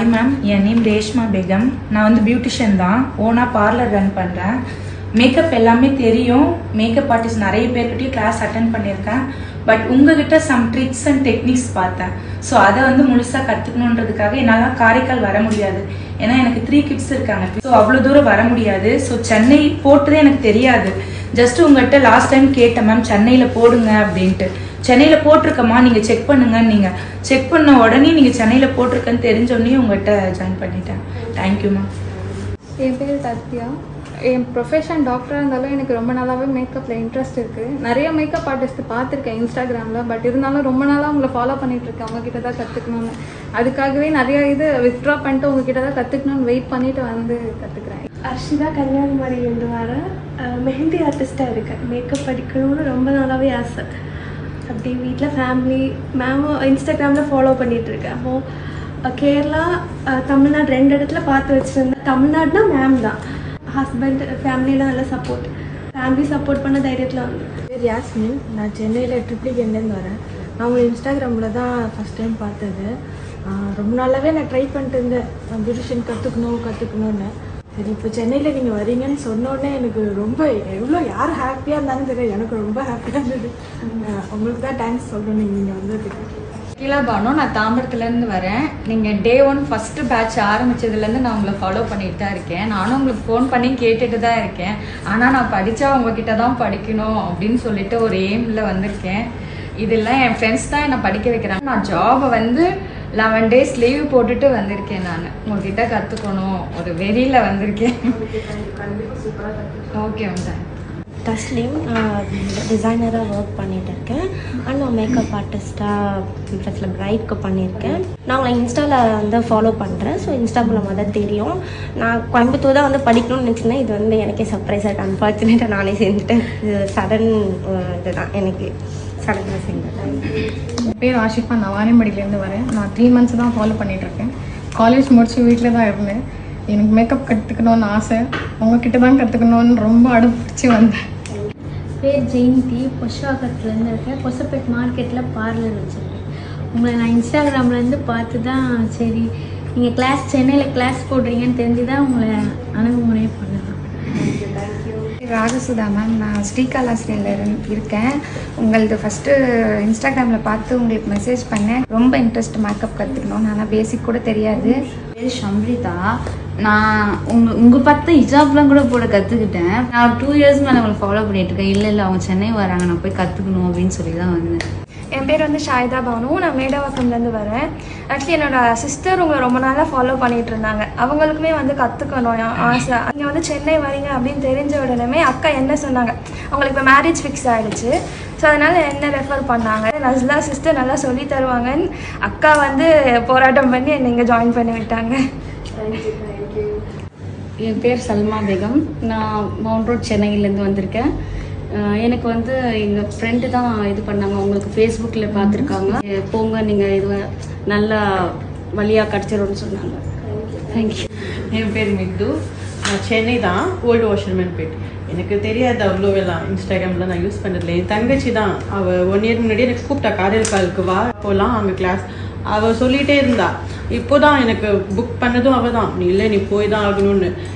hi ma'am என் name Reshma Begum நான் வந்து பியூட்டிஷியன் தான் ஓனாக பார்லர் ரன் பண்ணுறேன் மேக்கப் எல்லாமே தெரியும் மேக்கப் ஆர்டிஸ்ட் நிறைய பேர்கிட்டயும் கிளாஸ் அட்டன் பண்ணியிருக்கேன் பட் உங்ககிட்ட சம் ட்ரிக்ஸ் அண்ட் டெக்னிக்ஸ் பார்த்தேன் ஸோ அதை வந்து முழுசாக கற்றுக்கணுன்றதுக்காக என்னால் காரைக்கால் வர முடியாது ஏன்னா எனக்கு த்ரீ கிட்ஸ் இருக்காங்க ஸோ அவ்வளோ தூரம் வர முடியாது ஸோ சென்னை போட்டதே எனக்கு தெரியாது ஜஸ்ட் உங்கள்கிட்ட லாஸ்ட் டைம் கேட்டேன் மேம் சென்னையில் போடுங்க அப்படின்ட்டு சென்னையில் போட்டிருக்கம்மா நீங்கள் செக் பண்ணுங்க நீங்கள் செக் பண்ண உடனே நீங்கள் சென்னையில் போட்டிருக்கேன்னு தெரிஞ்ச உடனே உங்கள்கிட்ட ஜாயின் பண்ணிட்டேன் தேங்க்யூ மேம் என் பேர் தத்யா என் ப்ரொஃபஷன் டாக்டராக இருந்தாலும் எனக்கு ரொம்ப நாளாகவே மேக்கப்பில் இன்ட்ரெஸ்ட் இருக்குது நிறைய மேக்கப் ஆர்டிஸ்ட் பார்த்துருக்கேன் இன்ஸ்டாகிராமில் பட் இருந்தாலும் ரொம்ப நாளாக உங்களை ஃபாலோ பண்ணிட்டு இருக்கேன் உங்ககிட்ட தான் கற்றுக்கணும்னு அதுக்காகவே நிறைய இது வித்ட்ரா பண்ணிட்டு உங்ககிட்ட தான் கற்றுக்கணும்னு வெயிட் பண்ணிட்டு வந்து கற்றுக்குறேன் அர்ஷிதா கன்னியாகுமரியிலேருந்து வரேன் அஹ் மெஹந்தி ஆர்டிஸ்ட்டாக இருக்கேன் மேக்கப் படிக்கணும்னு ரொம்ப நாளாகவே ஆசை அப்படி வீட்டில் ஃபேமிலி மேமும் இன்ஸ்டாகிராமில் ஃபாலோ பண்ணிகிட்ருக்கேன் அப்போது கேரளா அஹ் தமிழ்நாடு ரெண்டு இடத்துல பார்த்து வச்சுருந்தேன் தமிழ்நாடுனா மேம் தான் ஹஸ்பண்ட் ஃபேமிலியில் நல்ல சப்போர்ட் ஃபேமிலி சப்போர்ட் பண்ண தைரியத்தில் வந்து பேர் யாஸ்மின் நான் சென்னையில் ட்ரிப்ளிகேண்ட்லேருந்து வரேன் நான் உங்களை இன்ஸ்டாகிராமில் தான் ஃபஸ்ட் டைம் பார்த்தது ஆஹ் ரொம்ப நாளாகவே நான் ட்ரை பண்ணிட்டு இருந்தேன் பியூட்டிஷியன் கற்றுக்கணும் கற்றுக்கணுன்னு சரி இப்போ சென்னையில் நீங்கள் வரீங்கன்னு சொன்னோடனே எனக்கு ரொம்ப எவ்வளோ யார் ஹாப்பியாக இருந்தாலும் தெரியும் எனக்கு ரொம்ப ஹாப்பியாக இருந்தது ஆஹ் உங்களுக்கு தான் தேங்க்ஸ் சொல்லணும் நீங்கள் வந்ததுக்கு கீழா பானு நான் தாம்பரத்துலேருந்து வரேன் நீங்கள் டே ஒன் ஃபஸ்ட்டு பேட்ச் ஆரம்பிச்சதுலேருந்து நான் உங்களை ஃபாலோ பண்ணிட்டு தான் இருக்கேன் நானும் உங்களுக்கு ஃபோன் பண்ணி கேட்டுட்டு தான் இருக்கேன் ஆனால் நான் படித்தா உங்ககிட்ட தான் படிக்கணும் அப்படின்னு சொல்லிட்டு ஒரு எய்மில் வந்திருக்கேன் இதெல்லாம் என் ஃப்ரெண்ட்ஸ் தான் என்னை படிக்க வைக்கிறாங்க நான் ஜாபை வந்து லெவன் டேஸ் லீவ் போட்டுட்டு வந்திருக்கேன் நான் உங்ககிட்ட கற்றுக்கணும் ஒரு வெறியில் வந்திருக்கேன் ஓகே மேம் தஸ்லீம் டிசைனராக ஒர்க் பண்ணிட்டு இருக்கேன் அண்ட் நான் மேக்கப் ஆர்டிஸ்ட்டாக ப்ளஸில் பிரைட்க்கு பண்ணியிருக்கேன் நான் உங்களை இன்ஸ்டாவில் வந்து ஃபாலோ பண்ணுறேன் ஸோ இன்ஸ்டா மூலமாக தான் தெரியும் நான் கோயம்புத்தூர் தான் வந்து படிக்கணும்னு நினச்சிருந்தேன் இது வந்து எனக்கே சர்ப்ரைஸாக இருக்கு அன்ஃபார்ச்சுனேட்டாக நானே சேர்ந்துட்டேன் இது சடன் இதுதான் எனக்கு சடனாக சேர்ந்துட்டேன் என் பேர் ஆஷிஃபா நான் வாணியம்படியிலேருந்து வரேன் நான் த்ரீ மந்த்ஸ் தான் ஃபாலோ பண்ணிகிட்ருக்கேன் காலேஜ் முடிச்சு வீட்டில் தான் இருந்தேன் எனக்கு மேக்கப் கற்றுக்கணும்னு ஆசை உங்ககிட்ட தான் கற்றுக்கணும்னு ரொம்ப அடம் பிடிச்சி வந்தேன் பேர் ஜெயந்தி பொஷாகத்துலேருந்து இருக்கேன் பொசப்பேட் மார்க்கெட்டில் பார்லர் வச்சுருக்கேன் உங்களை நான் இன்ஸ்டாகிராம்லேருந்து பார்த்து தான் சரி நீங்கள் கிளாஸ் சென்னையில் கிளாஸ் போடுறீங்கன்னு தெரிஞ்சு தான் உங்களை அணுகுமுறை பண்ணலாம் ராஜசுதா மேம் நான் ஸ்ரீகாலாஸ்ரியில் இருக்கேன் உங்களது ஃபஸ்ட்டு இன்ஸ்டாகிராமில் பார்த்து உங்களுக்கு மெசேஜ் பண்ணேன் ரொம்ப இன்ட்ரெஸ்ட் மேக்கப் கற்றுக்கணும் ஆனால் பேசிக் கூட தெரியாது பேர் ஷம்ரிதா நான் உங்க உங்க பார்த்து ஹிஜாப்லாம் கூட போட கத்துக்கிட்டேன் நான் டூ இயர்ஸ் மேலே உங்களை ஃபாலோ பண்ணிட்டு இருக்கேன் இல்லை இல்லை அவங்க சென்னை வராங்க நான் போய் கத்துக்கணும் அப்படின்னு சொல்லி தான் வந்தேன் என் பேர் வந்து ஷாயிதா பானு நான் மேடவாக்கம்லேருந்து வரேன் ஆக்சுவலி என்னோட சிஸ்டர் உங்களை ரொம்ப நாளாக ஃபாலோ பண்ணிட்டு இருந்தாங்க அவங்களுக்குமே வந்து கற்றுக்கணும் ஆசை நீங்கள் வந்து சென்னை வரீங்க அப்படின்னு தெரிஞ்ச உடனே அக்கா என்ன சொன்னாங்க அவங்களுக்கு இப்போ மேரேஜ் ஃபிக்ஸ் ஆகிடுச்சு ஸோ அதனால் என்ன ரெஃபர் பண்ணாங்க நல்லா சிஸ்டர் நல்லா சொல்லி தருவாங்கன்னு அக்கா வந்து போராட்டம் பண்ணி என்னை இங்கே ஜாயின் பண்ணி விட்டாங்க என் பேர் சல்மா பேகம் நான் மவுண்ட் ரோட் சென்னையிலேருந்து வந்திருக்கேன் அஹ் எனக்கு வந்து எங்கள் ஃப்ரெண்டு தான் இது பண்ணாங்க உங்களுக்கு ஃபேஸ்புக்கில் பார்த்துருக்காங்க போங்க நீங்கள் இது நல்லா வழியாக கிடச்சிரும்னு சொன்னாங்க தேங்க்யூ என் பேர் மித்து நான் சென்னை தான் ஓல்டு வாஷர்மேன் பேட் எனக்கு தெரியாது அவ்வளோ எல்லாம் இன்ஸ்டாகிராம்லாம் நான் யூஸ் பண்ணதில்லை என் தங்கச்சி தான் அவள் ஒன் இயர் முன்னாடி எனக்கு கூப்பிட்டா காரைக்காலுக்கு வா போகலாம் அங்கே கிளாஸ் அவள் சொல்லிகிட்டே இருந்தா இப்போதான் எனக்கு புக் பண்ணதும் அவள் தான் நீ இல்லை நீ போய் தான் ஆகணும்னு